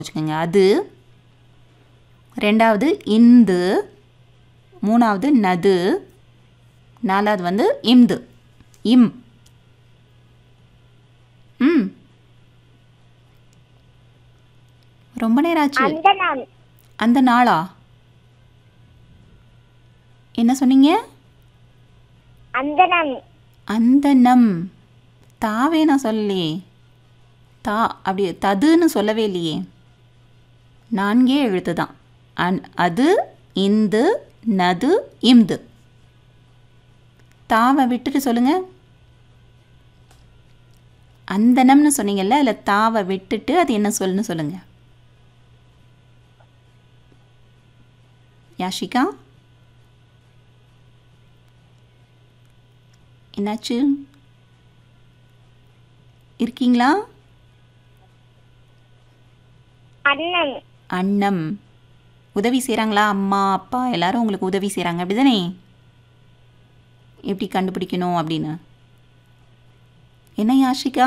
வச்சுக்கோங்க அது ரெண்டாவது இந்து மூணாவது நது நாலாவது வந்து இம்து இம் ம் ரொம்ப நேரம் ஆச்சு அந்த நாம் அந்த நாளா என்ன சொன்னீங்க அந்த நாம் அந்த நம் தாவே நான் சொல்லலையே தா அப்படி ததுன்னு சொல்லவே இல்லையே நான்கே எழுத்து தான் அன் அது இந்து நது இம்து தாவை விட்டுட்டு சொல்லுங்க அந்தனம்னு சொன்னீங்கல்ல அதில் தாவை விட்டுட்டு அது என்ன சொல்லுன்னு சொல்லுங்க யாஷிகா என்னாச்சு இருக்கீங்களா அண்ணன் அண்ணம் உதவி செய்கிறாங்களா அம்மா அப்பா எல்லாரும் உங்களுக்கு உதவி செய்கிறாங்க அப்படி தானே எப்படி கண்டுபிடிக்கணும் அப்படின்னு என்ன யாஷிகா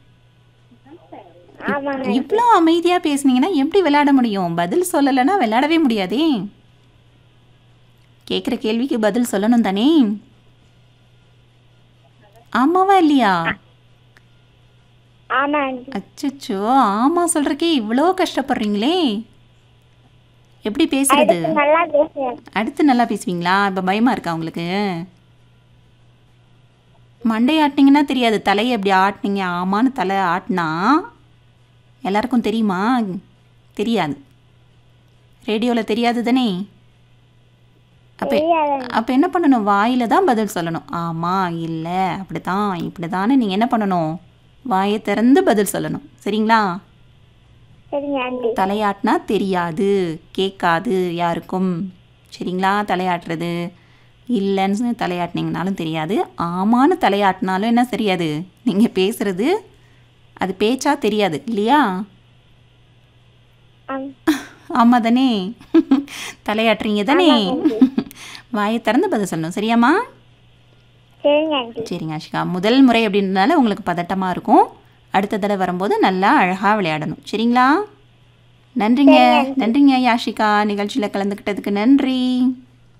ஆமாங்க இவ்வளோ அமைதியாக பேசுனீங்கன்னா எப்படி விளையாட முடியும் பதில் சொல்லலைன்னா விளையாடவே முடியாதே கேட்குற கேள்விக்கு பதில் சொல்லணும் தானே ஆமாவா இல்லையா ஆமாங்க அச்சச்சோ ஆமாம் சொல்கிறக்கே இவ்வளோ கஷ்டப்படுறீங்களே எப்படி பேசுறது அடுத்து நல்லா பேசுவேன் அடுத்து நல்லா பேசுவீங்களா இப்போ பயமாக இருக்கா உங்களுக்கு மண்டை ஆட்டினீங்கன்னா தெரியாது தலையை எப்படி ஆட்டினீங்க ஆமான்னு தலை ஆட்டினா எல்லாருக்கும் தெரியுமா தெரியாது ரேடியோவில் தெரியாது தானே அப்போ தெரியாதுங்க அப்போ என்ன பண்ணணும் வாயில் தான் பதில் சொல்லணும் ஆமாம் இல்லை அப்படி தான் இப்படி தானே நீங்கள் என்ன பண்ணணும் வாயை திறந்து பதில் சொல்லணும் சரிங்களா சரிங்க ஆண்டி தலையாட்டினா தெரியாது கேட்காது யாருக்கும் சரிங்களா தலையாட்டுறது இல்லைன்னு தலையாட்டினீங்கனாலும் தெரியாது ஆமான்னு தலையாட்டினாலும் என்ன தெரியாது நீங்கள் பேசுகிறது அது பேச்சா தெரியாது இல்லையா ஆம். ஆமாம் தானே தலையாட்டுறீங்க தானே வாயை திறந்து பதில் சொல்லணும் சரியாம்மா சரிங்க ஆண்டி சரிங்க ஆஷிகா முதல் முறை அப்படின்றதுனால உங்களுக்கு பதட்டமாக இருக்கும் அடுத்த தடவை வரும்போது நல்லா அழகாக விளையாடணும் சரிங்களா நன்றிங்க நன்றிங்க யாஷிகா நிகழ்ச்சியில் கலந்துக்கிட்டதுக்கு நன்றி